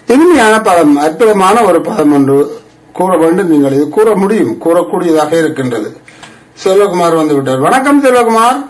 இனிமையான பதம் அற்புதமான ஒரு பதம் ஒன்று கூற வேண்டும் நீங்கள் இது கூற முடியும் கூறக்கூடியதாக இருக்கின்றது செல்வகுமார் வந்து விட்டார் வணக்கம் செல்வகுமார்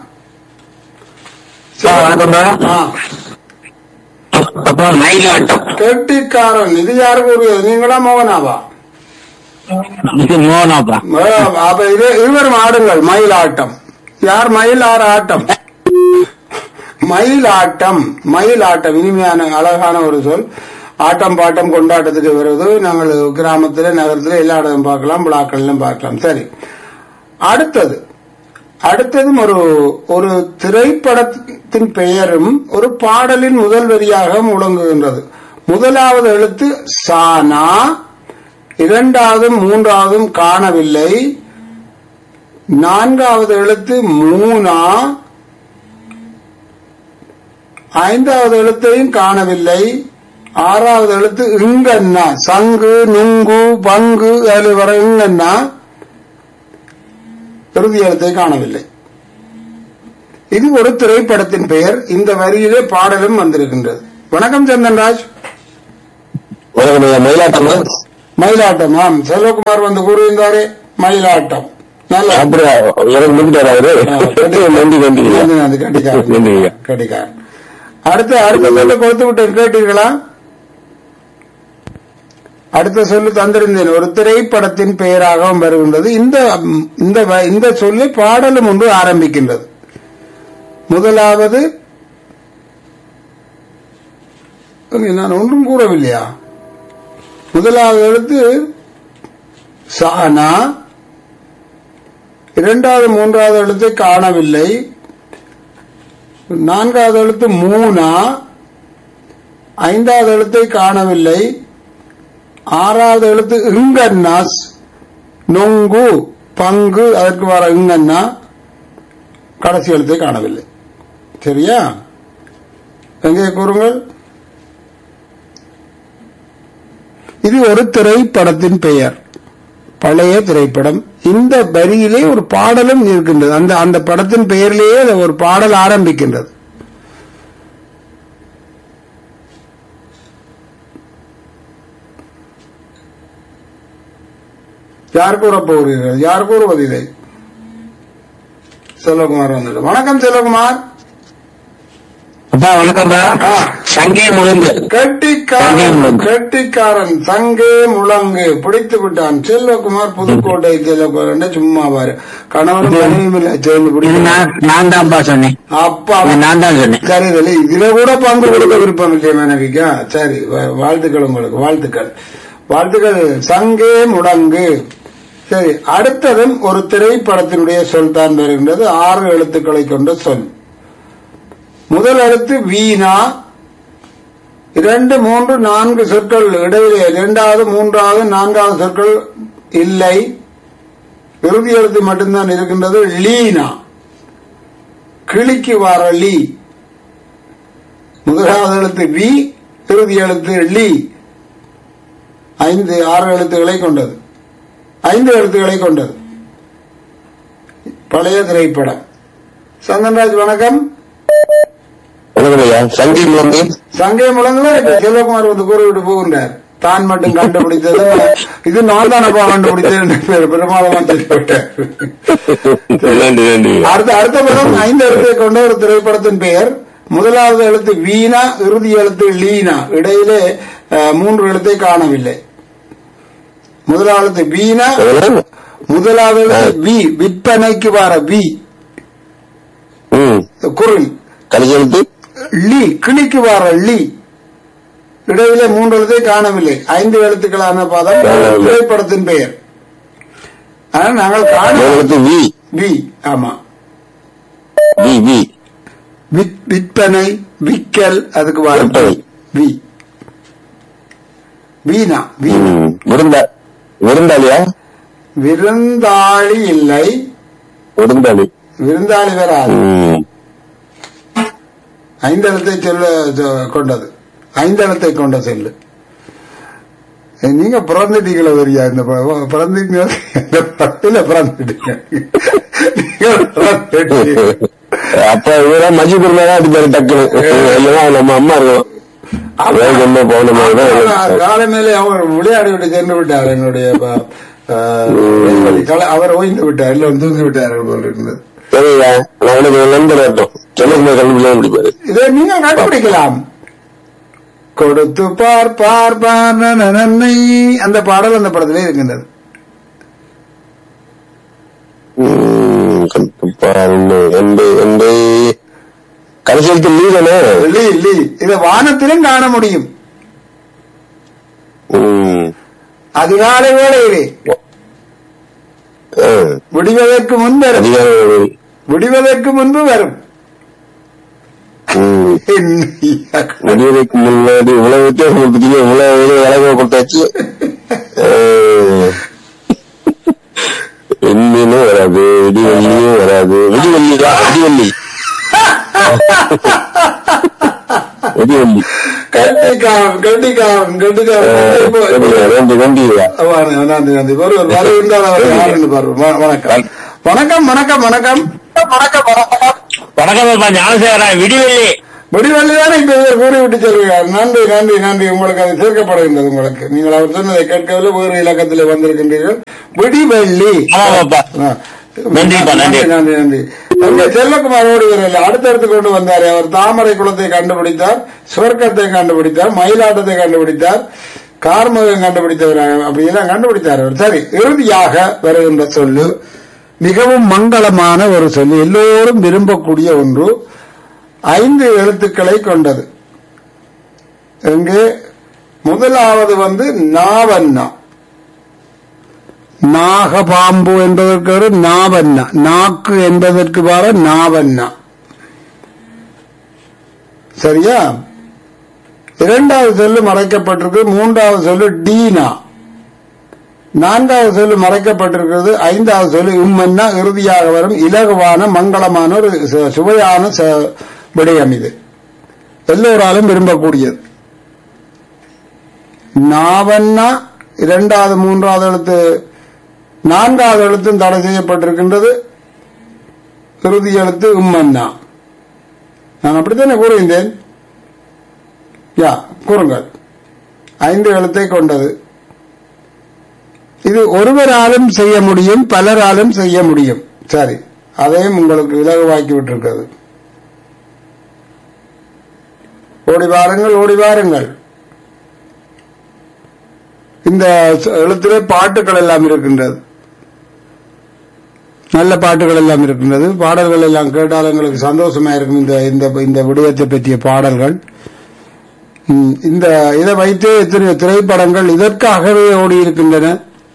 ஆ, வணக்கம்டா. ஆ, அப்பா மயிலாட்டம் கெட்டிக்காரன் இது யாரு கூறுவது நீங்களா மோகனாவா இது மோகனாப்பா ஆ, அப்ப இது இருவரும் ஆடுங்கள் மயில் ஆட்டம் யார் மயில் ஆறு ஆட்டம் மயில் ஆட்டம் மயில் ஆட்டம் இனிமையான அழகான ஒரு சொல் ஆட்டம் பாட்டம் கொண்டாட்டத்துக்கு வருவது நாங்கள் கிராமத்துல நகரத்துல எல்லா இடமும் பார்க்கலாம் விழாக்கள்லாம் பார்க்கலாம் சரி அடுத்தது அடுத்ததும் ஒரு ஒரு திரைப்படத்தின் பெயரும் ஒரு பாடலின் முதல் வரியாக முழங்குகின்றது முதலாவது எழுத்து சானா இரண்டாவதும் மூன்றாவதும் காணவில்லை நான்காவது எழுத்து மூனா ஐந்தாவது எழுத்தையும் காணவில்லை ஆறாவது எழுத்து இங்கண்ணா சங்கு நுங்கு பங்கு அதில் வர இங்கண்ணா இறுதி எழுத்தை காணவில்லை இது ஒரு திரைப்படத்தின் பெயர் இந்த வரியிலே பாடலும் வந்திருக்கின்றது வணக்கம் சந்தன்ராஜ் உலகம் மயிலாட்டமா மயிலாட்டம் ஆம் செல்வகுமார் வந்து கூறியிருந்தாரே மயிலாட்டம் நல்ல அப்படியா எனக்கு முடிஞ்சாரு அவரு நன்றி நன்றி நன்றி, நன்றி, கட்டிக்காரன். நன்றி ஐயா. கட்டிக்காரன். அடுத்த அடுத்த சொல்ல கொடுத்து விட்டேன் கேட்டீர்களா அடுத்த சொல்லு தந்திருந்தேன் ஒரு திரைப்படத்தின் பெயராகவும் வருகின்றது இந்த இந்த வ- இந்த சொல்லி பாடலும் ஒன்று ஆரம்பிக்கின்றது முதலாவது அங்கே நான் ஒன்றும் கூறவில்லையா முதலாவது எழுத்து சானா இரண்டாவது மூன்றாவது எழுத்தை காணவில்லை நான்காவது எழுத்து மூனா ஐந்தாவது எழுத்தை காணவில்லை ஆறாவது எழுத்து இங்கன்னாஸ் நொங்கு பங்கு அதற்கு வர இங்கன்னா கடைசி எழுத்தை காணவில்லை சரியா எங்கே கூறுங்கள் இது ஒரு திரைப்படத்தின் பெயர் பழைய திரைப்படம் இந்த வரியிலே ஒரு பாடலும் இருக்கின்றது அந்த அந்த படத்தின் பெயரிலேயே அது ஒரு பாடல் ஆரம்பிக்கின்றது யார் கூற போகிறீர்கள் யார் கூறுவதில்லை செல்வகுமார் வந்துட்டு வணக்கம் செல்வகுமார் அப்பா வணக்கம்டா ஆ. சங்கே முழுந்து கெட்டிக்காரன் சங்கே கெட்டிக்காரன் சங்கே முழங்கு பிடித்து விட்டான் செல்வகுமார் புதுக்கோட்டை செல்வகுமார் சும்மா பாரு கணவனும் மனைவியும் இல்ல சேர்ந்து இது பிடிக்க நான் நான் தான்ப்பா சொன்னேன் அப்பா இது நான் தான் சொன்னேன் சரி தலி இதுல கூட பங்கு கொடுக்க விருப்பம் இல்லையா மனைவிக்கா சரி வா- வாழ்த்துக்கள் உங்களுக்கு வாழ்த்துக்கள் வாழ்த்துக்கள் சங்கே முடங்கு சரி அடுத்ததும் ஒரு திரைப்படத்தினுடைய சொல் தான் வருகின்றது ஆறு எழுத்துக்களை கொண்ட சொல் முதல் எழுத்து வீணா இரண்டு மூன்று நான்கு சொற்கள் இடையிலே இரண்டாவது மூன்றாவது நான்காவது சொற்கள் இல்லை இறுதி எழுத்து மட்டும்தான் இருக்கின்றது லீனா கிளிக்கு வர லீ முதலாவது எழுத்து வி இறுதி எழுத்து லீ ஐந்து ஆறு எழுத்துக்களை கொண்டது ஐந்து எழுத்துக்களை கொண்டது பழைய திரைப்படம் சந்தன்ராஜ் வணக்கம் வணக்கம் ஐயா சங்கே முழுந்து சங்கை முழங்குல இப்ப செல்வகுமார் வந்து கூறிவிட்டு போகின்றார் தான் மட்டும் கண்டுபிடித்தது இது நான் தானப்பா கண்டுபிடித்தது என்று பெரு- பிரமாதமா சொல்லிவிட்டார் நன்றி நன்றி அடுத்த அடுத்த படம் ஐந்து எழுத்தை கொண்ட ஒரு திரைப்படத்தின் பெயர் முதலாவது எழுத்து வீணா இறுதி எழுத்து லீனா இடையிலே அஹ், மூன்று எழுத்தை காணவில்லை முதலாவது எழுத்து வீணா எவ்வளவு? முதலாவது எழுத்து வி விற்பனைக்கு வர வி ம் குரல் கடைசி எழுத்து லீ கிளிக்கு வர லீ இடையிலே மூன்று எழுத்தை காணவில்லை ஐந்து எழுத்துக்களான பதம் காணவில்லை. திரைப்படத்தின் பெயர் ஆனால் நாங்கள் காண முதல் எழுத்து வி வி ஆமா வி வி விற்- விற்பனை விக்கல் அதுக்கு வர விற்பனை. வி வீணா வீணா ம். விருந்தா விருந்தாளியா விருந்தாளி இல்லை விருந்தாளி விருந்தாளி வராது ம். ஐந்தெழுத்தை சொல்ல சொ- கொண்டது ஐந்தெழுத்தை கொண்ட செல்லு நீங்க பிறந்துட்டீங்களா வரியா இந்த ப- பிறந்தீங்க இந்த பட்டில பிறந்துட்டீங்க நீங்க பிறந்துட்டீங்க. அப்ப இவரா மஜிபூர்ல தான் அடிப்பாரு டக்குனு இல்லைன்னா நம்ம அம்மா இருக்கும் வேறு கொண்டு போன மாதிரி தான் எனக்கு காலை மேலே அவர் விளையாடி விட்டு சென்று விட்டார் என்னுடைய ப- ஆஹ், வேல்வழி. கல- அவர் ஓய்ந்து விட்டார் எல்லாம் தூங்கி விட்டார்கள் போல இருந்தது சரியா நான் எனக்கு ஒரு நண்பர் வரட்டும் சென்னைக்கு கல்விலாம் முடிப்பாரு இதை நீங்க கண்டுபிடிக்கலாம் கொடுத்து பார் பார் பார் நன நன்னை அந்த பாடல் அந்த படத்திலே இருக்கின்றது ம், கண்டிப்பா ஒண்ணு ரெண்டு ரெண்டு கடைசி எழுத்து நீ தானே லீ லீ இதை வானத்திலும் காண முடியும் ம். அதிகாலை வேளையிலே ஆ. விடுவதற்கு முன் வரும் அதிகார வேலை. விடுவதற்கு முன்பு வரும் ம். என்ன முடிவதற்கு முன்னாடி இவ்வளவு வித்தியாசம் கொடுத்தீங்க இவ்வளவு இது விலக கொடுத்தாச்சு எண்ணினும் வராது விடிவெள்ளியும் வராது விடிவெள்ளியா விடிவெள்ளி விடிவெள்ளி கண்டிக்காம் கண்டிக்காம் கண்டிக்காம் ரெண்டு வண்டியா நன்றி நன்றி ஒருவர் வர இருந்தால் அவர் யாருன்னு பாருவோம் வ- வணக்கம் வணக்கம் வணக்கம் வணக்கம் வணக்கம் ஞானசேகரன் விடிவெள்ளி முடிவெள்ளி தானே இப்ப இவர் கூறி விட்டு செல்கிறார் நன்றி நன்றி நன்றி உங்களுக்கு அது சேர்க்கப்படுகின்றது உங்களுக்கு நீங்கள் அவர் சொன்னதை கேட்கவில்லை வேறு இலக்கத்தில் வந்திருக்கின்றீர்கள் விடிவெள்ளி ஆமாப்பா. ஆ. நன்றிப்பா, நன்றி. நன்றி நன்றி அங்கே செல்லக்குமார் ஓடி வரல அடுத்தடுத்து கொண்டு வந்தார் அவர் தாமரை குளத்தை கண்டுபிடித்தார் சுவர்க்கத்தை கண்டுபிடித்தார் மயிலாட்டத்தை கண்டுபிடித்தார் கார்முகம் கண்டுபிடித்தவர் அப்படியெல்லாம் கண்டுபிடித்தார் அவர் சரி இறுதியாக வருகின்ற சொல்லு மிகவும் மங்களமான ஒரு சொல்லு எல்லோரும் விரும்பக்கூடிய ஒன்று ஐந்து எழுத்துக்களை கொண்டது இங்கே முதலாவது வந்து நாவண்ணா நாகபாம்பு என்பதற்கு ஒரு நாவண்ணா நாக்கு என்பதற்கு வர நாவண்ணா சரியா இரண்டாவது சொல்லு மறைக்கப்பட்டிருக்கு மூன்றாவது சொல்லு டீனா நான்காவது சொல்லு மறைக்கப்பட்டிருக்கிறது ஐந்தாவது சொல்லு உம்மன்னா இறுதியாக வரும் இலகுவான மங்களமான ஒரு சு- சுவையான ச- விடயம் இது எல்லோராலும் விரும்பக்கூடியது நாவன்னா இரண்டாவது மூன்றாவது எழுத்து நான்காவது எழுத்தும் தடை செய்யப்பட்டிருக்கின்றது இறுதி எழுத்து உம்மன்னா நான் அப்படித்தானே கூறுகின்றேன் யா கூறுங்கள் ஐந்து எழுத்தை கொண்டது இது ஒருவராலும் செய்ய முடியும் பலராலும் செய்ய முடியும் சரி அதையும் உங்களுக்கு இலகுவாக்கி விட்டிருக்கிறது ஓடி வாருங்கள் ஓடி வாருங்கள் இந்த எழுத்திலே பாட்டுகள் எல்லாம் இருக்கின்றது நல்ல பாட்டுகள் எல்லாம் இருக்கின்றது பாடல்கள் எல்லாம் கேட்டால் எங்களுக்கு சந்தோஷமா இருக்கும் இந்த இந்த இந்த விடயத்தை பற்றிய பாடல்கள் ம், இந்த இதை வைத்து எத்தனை திரைப்படங்கள் இதற்காகவே ஓடி இருக்கின்றன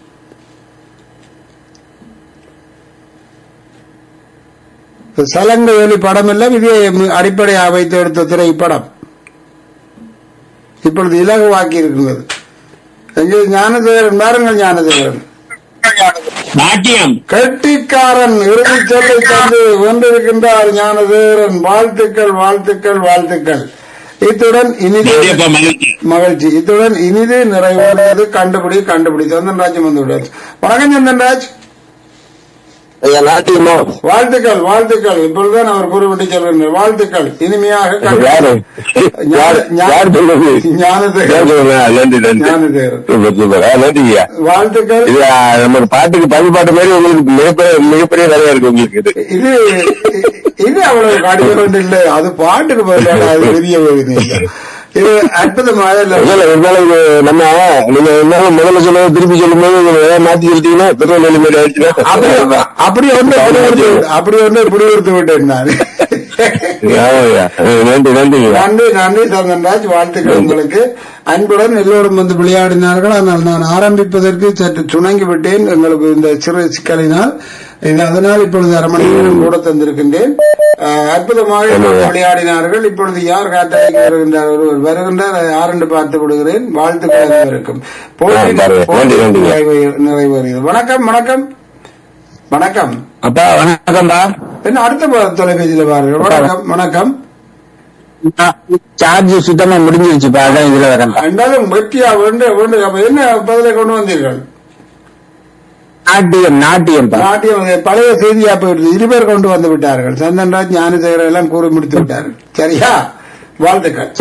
சலங்க வேலி படம் எல்லாம் இதே அடிப்படையாக வைத்து எடுத்த திரைப்படம் இப்பொழுது இலகுவாக்கி இருக்கின்றது எங்கே ஞானதேவரன் பாருங்கள் ஞானதேவரன் நாட்டியம் கட்டிக்காரன் இறுதி சொல்லை தந்து வென்றிருக்கின்றார் ஞானதேவரன் வாழ்த்துக்கள் வாழ்த்துக்கள் வாழ்த்துக்கள் இத்துடன் இனிது மகிழ்ச்சி மகிழ்ச்சி இத்துடன் இனிது நிறைவேறியது கண்டுபிடி கண்டுபிடி சந்தன்ராஜ் வந்து விடாது வணக்கம் சந்தன்ராஜ் ஐயா நாட்டியமா வாழ்த்துக்கள் வாழ்த்துக்கள் இப்பொழுதுதான் அவர் குறிப்பிட்டு சொல்கின்றார் வாழ்த்துக்கள் இனிமையாக யாரு யார் யார் சொல்றது ஞானதேவரன் யார் சொல்றா? நன்றி நன்றி ஞானதேவரன் சூப்பர் சூப்பர் ஆ, நன்றிங்கய்யா வாழ்த்துக்கள் இது ஆ, நம்ம பாட்டுக்கு தமிழ் பாட்டு மாதிரி உங்களுக்கு மிகப்பெரிய மிகப்பெரிய வேலையா இருக்கு உங்களுக்கு இது இது இது அவ்வளவு கடிதம் இல்லை அது பாட்டுக்கு பதிலாக அது பெரிய வேதனை இல்லை. இது அற்புதமாக இல்லை. இல்ல, இல்ல, இருந்தாலும் இது நம்ம நீங்க என்ன முதல்ல சொல்லுவது திருப்பி சொல்லும் போது ஏதாவது மாத்தி சொல்லிட்டீங்கன்னா திருநெல்வேலி மாதிரி அப்படி ஆயிடுச்சுன்னா அப்படி ஒன்று புடிவெடுத்து விட்டு- அப்படி ஒன்று புடிவெடுத்து விட்டேன் நான் ஆமாய்யா. நன்றி நன்றிங்க நன்றி நன்றி சந்தன்ராஜ் வாழ்த்துக்கள் உங்களுக்கு அன்புடன் எல்லோரும் வந்து விளையாடினார்கள் ஆனால் நான் ஆரம்பிப்பதற்கு சற்று சுணங்கி விட்டேன் எங்களுக்கு இந்த சிறு சிக்கலினால் இது அதனால் இப்பொழுது அரை மணி நேரம் கூட தந்திருக்கின்றேன் அஹ், அற்புதமாக எல்லோரும் விளையாடினார்கள் இப்பொழுது யார் காத்தடிக்க வருகின்றார் ஒருவர் வருகின்றார் அதை யாரென்று பார்த்து விடுகிறேன் வாழ்த்துக்கள் அனைவருக்கும் போட்டி ஆ, பாருங்க. நன்றி, நன்றி. நிறைவே- நிறைவேறியது வணக்கம் வணக்கம் வணக்கம் அப்பா வணக்கம்ப்பா என்ன அடுத்த ப- தொலைபேசியில பாருங்க வணக்கம் வணக்கம் சார்ஜ் சுத்தமா முடிஞ்சிருச்சுப்பா அதான் இதுல வரேன் இருந்தாலும் வெற்றியா வேண்டு வேண்டு அப்ப என்ன பதிலை கொண்டு வந்தீர்கள் நாட்டியம் நாட்டியம்ப்பா நாட்டியம் அது பழைய செய்தியா போயிடுது இருவர் கொண்டு வந்து விட்டார்கள் சந்தன்ராஜ் ஞானசேகரன் எல்லாம் கூறி முடித்து விட்டார்கள் சரியா வாழ்த்துக்கள் சரி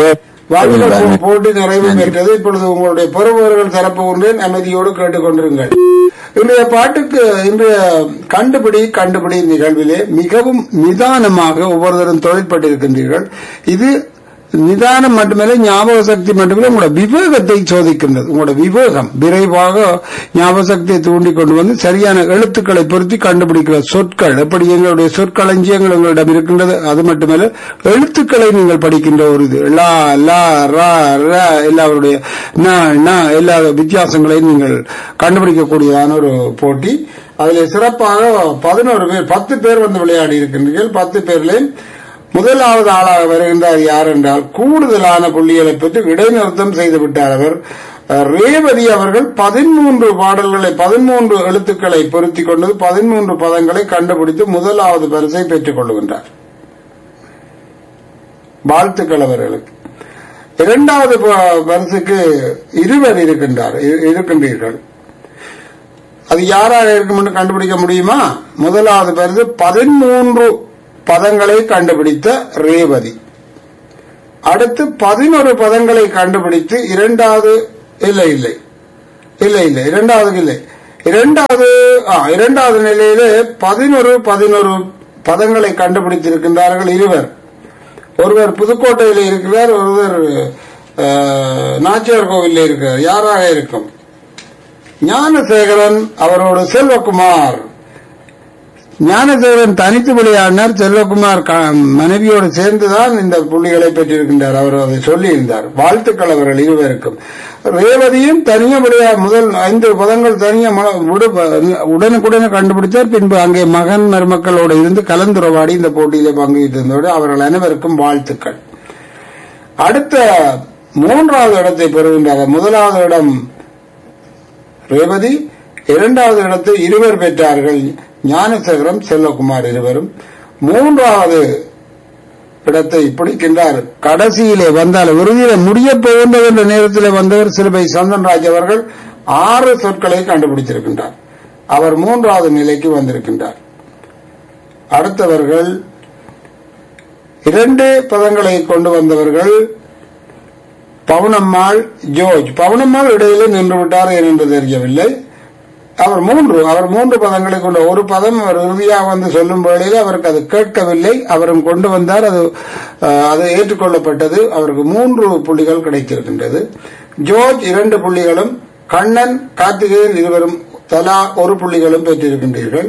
வாழ்த்துக்கள் போ- போட்டி நிறைவு பெற்றது இப்பொழுது உங்களுடைய பெறுபவர்கள் தரப்போகின்றேன் அமைதியோடு கேட்டுக்கொண்டிருங்கள் இன்றைய பாட்டுக்கு இன்றைய கண்டுபிடி கண்டுபிடி நிகழ்விலே மிகவும் நிதானமாக ஒவ்வொருத்தரும் தொழிற்பட்டிருக்கின்றீர்கள் இது நிதானம் மட்டுமல்ல ஞாபக சக்தி மட்டுமல்ல உங்களோட விவேகத்தை சோதிக்கின்றது உங்களோட விவேகம் விரைவாக ஞாபக சக்தியை தூண்டி கொண்டு வந்து சரியான எழுத்துக்களை பொருத்தி கண்டுபிடிக்கிற சொற்கள் எப்படி எங்களுடைய சொற்களஞ்சியங்கள் உங்களிடம் இருக்கின்றது அது மட்டுமல்ல எழுத்துக்களை நீங்கள் படிக்கின்ற ஒரு இது லா லா ரா ர எல்லாருடைய ந ந எல்லா வித்தியாசங்களையும் நீங்கள் கண்டுபிடிக்கக்கூடியதான ஒரு போட்டி அதில் சிறப்பாக பதினோரு பேர் பத்து பேர் வந்து விளையாடி இருக்கின்றீர்கள் பத்து பேர்லையும் முதலாவது ஆளாக வருகின்றார் யார் என்றால் கூடுதலான புள்ளிகளை பெற்று இடைநிறுத்தம் செய்து விட்டார் அவர் அஹ், ரேவதி அவர்கள் பதிமூன்று பாடல்களை பதிமூன்று எழுத்துக்களை பொருத்திக் கொண்டு பதிமூன்று பதங்களை கண்டுபிடித்து முதலாவது பரிசை பெற்றுக் கொள்கின்றார் வாழ்த்துக்கள் அவர்களுக்கு இரண்டாவது ப- பரிசுக்கு இருவர் இருக்கின்றார் இரு- இருக்கின்றீர்கள் அது யாராக இருக்கும் என்று கண்டுபிடிக்க முடியுமா முதலாவது பரிசு பதிமூன்று பதங்களை கண்டுபிடித்த ரேவதி அடுத்து பதினொரு பதங்களை கண்டுபிடித்து இரண்டாவது இல்லை இல்லை இல்லை இல்லை இரண்டாவது இல்லை இரண்டாவது ஆ, இரண்டாவது நிலையிலே பதினொரு பதினொரு பதங்களை கண்டுபிடித்திருக்கின்றார்கள் இருவர் ஒருவர் புதுக்கோட்டையில் இருக்கிறார் ஒருவர் அஹ், நாச்சியார் கோவிலில் இருக்கிறார் யாராக இருக்கும் ஞானசேகரன் அவரோட செல்வகுமார் ஞானசேகரன் தனித்து விளையாடினார் செல்வகுமார் க- மனைவியோடு சேர்ந்துதான் இந்த புள்ளிகளை பெற்றிருக்கின்றார் அவர் அதை சொல்லியிருந்தார் வாழ்த்துக்கள் அவர்கள் இருவருக்கும் ரேவதியும் தனிய விளையா முதல் ஐந்து பதங்கள் தனிய ம- விடு- உடனுக்குடனே கண்டுபிடித்தார் பின்பு அங்கே மகன் மருமக்களோடு இருந்து கலந்துரவாடி இந்த போட்டியிலே பங்கேற்றிருந்தோடு அவர்கள் அனைவருக்கும் வாழ்த்துக்கள் அடுத்த மூன்றாவது இடத்தை பெறுகின்றார் முதலாவது இடம் ரேவதி இரண்டாவது இடத்தை இருவர் பெற்றார்கள் ஞானசேகரம் செல்வகுமார் இருவரும் மூன்றாவது இடத்தை பிடிக்கின்றார் கடைசியிலே வந்தால் இறுதியில முடிய போகின்றது என்ற நேரத்தில் வந்தவர் சிறுபை சந்தன்ராஜ் அவர்கள் ஆறு சொற்களை கண்டுபிடித்திருக்கின்றார் அவர் மூன்றாவது நிலைக்கு வந்திருக்கின்றார் அடுத்தவர்கள் இரண்டு பதங்களை கொண்டு வந்தவர்கள் பவுனம்மாள் ஜோர்ஜ் பவுனம்மாள் இடையிலே நின்று விட்டார் என்று தெரியவில்லை அவர் மூன்று அவர் மூன்று பதங்களை கொண்ட ஒரு பதம் அவர் இறுதியாக வந்து சொல்லும் வேளையில் அவருக்கு அது கேட்கவில்லை அவரும் கொண்டு வந்தார் அது அஹ், அது ஏற்றுக்கொள்ளப்பட்டது அவருக்கு மூன்று புள்ளிகள் கிடைத்திருக்கின்றது ஜோர்ஜ் இரண்டு புள்ளிகளும் கண்ணன் கார்த்திகேயன் இருவரும் தலா ஒரு புள்ளிகளும் பெற்றிருக்கின்றீர்கள்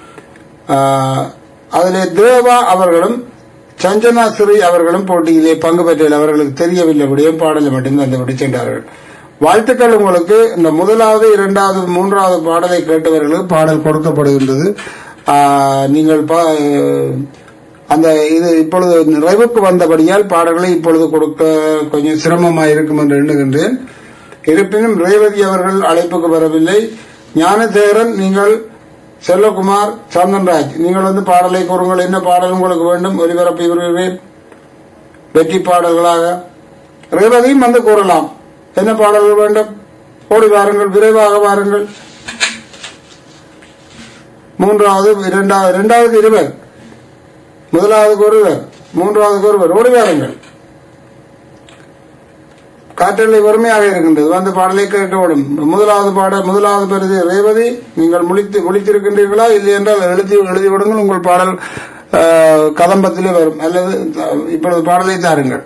ஆஹ், அதிலே தேவா அவர்களும் சஞ்சனா ஸ்ரீ அவர்களும் போட்டியிலே பங்கு பெற்ற அவர்களுக்கு தெரியவில்லை விடியும் பாடலை மட்டும் தந்துவிட்டு சென்றார்கள் வாழ்த்துக்கள் உங்களுக்கு இந்த முதலாவது இரண்டாவது மூன்றாவது பாடலை கேட்டவர்களுக்கு பாடல் கொடுக்கப்படுகின்றது ஆஹ், நீங்கள் பா- அந்த இது இப்பொழுது நிறைவுக்கு வந்தபடியால் பாடல்களை இப்பொழுது கொடுக்க கொஞ்சம் சிரமமாக இருக்கும் என்று எண்ணுகின்றேன் இருப்பினும் ரேவதி அவர்கள் அழைப்புக்கு வரவில்லை ஞானசேகரன் நீங்கள் செல்வகுமார் சந்தன்ராஜ் நீங்கள் வந்து பாடலை கூறுங்கள் என்ன பாடல் உங்களுக்கு வேண்டும் ஒலிபரப்பி விரும்புகிறேன் வெற்றி பாடல்களாக ரேவதியும் வந்து கூறலாம் என்ன பாடல்கள் வேண்டும் ஓடி வாருங்கள் விரைவாக வாருங்கள் மூன்றாவது இரண்டாவது இரண்டாவது இருவர் முதலாவதுக்கு ஒருவர் மூன்றாவதுக்கு ஒருவர் ஓடி வாருங்கள் காற்றலை வறுமையாக இருக்கின்றது வந்து பாடலை கேட்டோடும் முதலாவது பாட முதலாவது பரிசு ரேவதி நீங்கள் முழித்து முழித்திருக்கின்றீர்களா இல்லை என்றால் எழுதி எழுதி விடுங்கள் உங்கள் பாடல் ஆஹ், கதம்பத்திலே வரும் அல்லது அஹ், இப்பொழுது பாடலை தாருங்கள்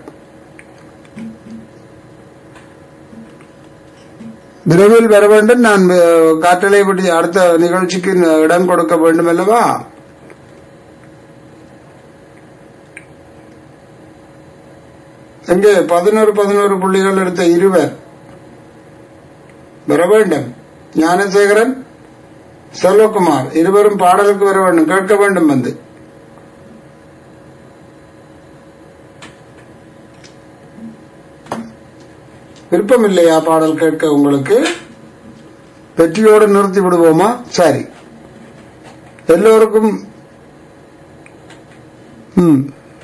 விரைவில் வர வேண்டும் நான் அஹ், காற்றலை பற்றி அடுத்த நிகழ்ச்சிக்கு இடம் கொடுக்க வேண்டும் அல்லவா எங்கே பதினோரு பதினோரு புள்ளிகள் எடுத்த இருவர் வர வேண்டும் ஞானசேகரன் செல்வகுமார் இருவரும் பாடலுக்கு வர வேண்டும் கேட்க வேண்டும் வந்து விருப்பம் இல்லையா பாடல் கேட்க உங்களுக்கு வெற்றியோடு நிறுத்தி விடுவோமா சரி எல்லோருக்கும் ம்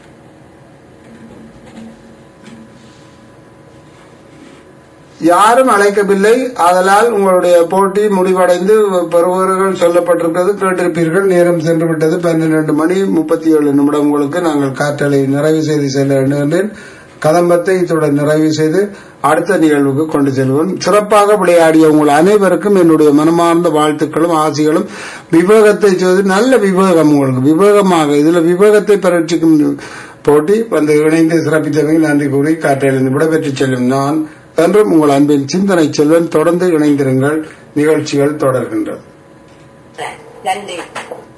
யாரும் அழைக்கவில்லை ஆதலால் உங்களுடைய போட்டி முடிவடைந்து பெறுவர்கள் சொல்லப்பட்டிருக்கிறது கேட்டிருப்பீர்கள் நேரம் சென்று விட்டது பன்னிரண்டு மணி முப்பத்தி ஏழு நிமிடம் உங்களுக்கு நாங்கள் காற்றலை நிறைவு செய்து செல்ல எண்ணுகின்றேன் கதம்பத்தை இத்துடன் நிறைவு செய்து அடுத்த நிகழ்வுக்கு கொண்டு செல்வோம் சிறப்பாக விளையாடிய உங்கள் அனைவருக்கும் என்னுடைய மனமார்ந்த வாழ்த்துக்களும் ஆசைகளும் விவேகத்தை செய்து நல்ல விவேகம் உங்களுக்கு விவேகமாக இதுல விவேகத்தை பரீட்சிக்கும் போட்டி வந்து இணைந்து சிறப்பித்தவங்க நன்றி கூறி காற்றையிலிருந்து விடைபெற்று செல்லும் நான் என்றும் உங்கள் அன்பின் சிந்தனை செல்வன் தொடர்ந்து இணைந்திருங்கள் நிகழ்ச்சிகள் தொடர்கின்றது நன்றி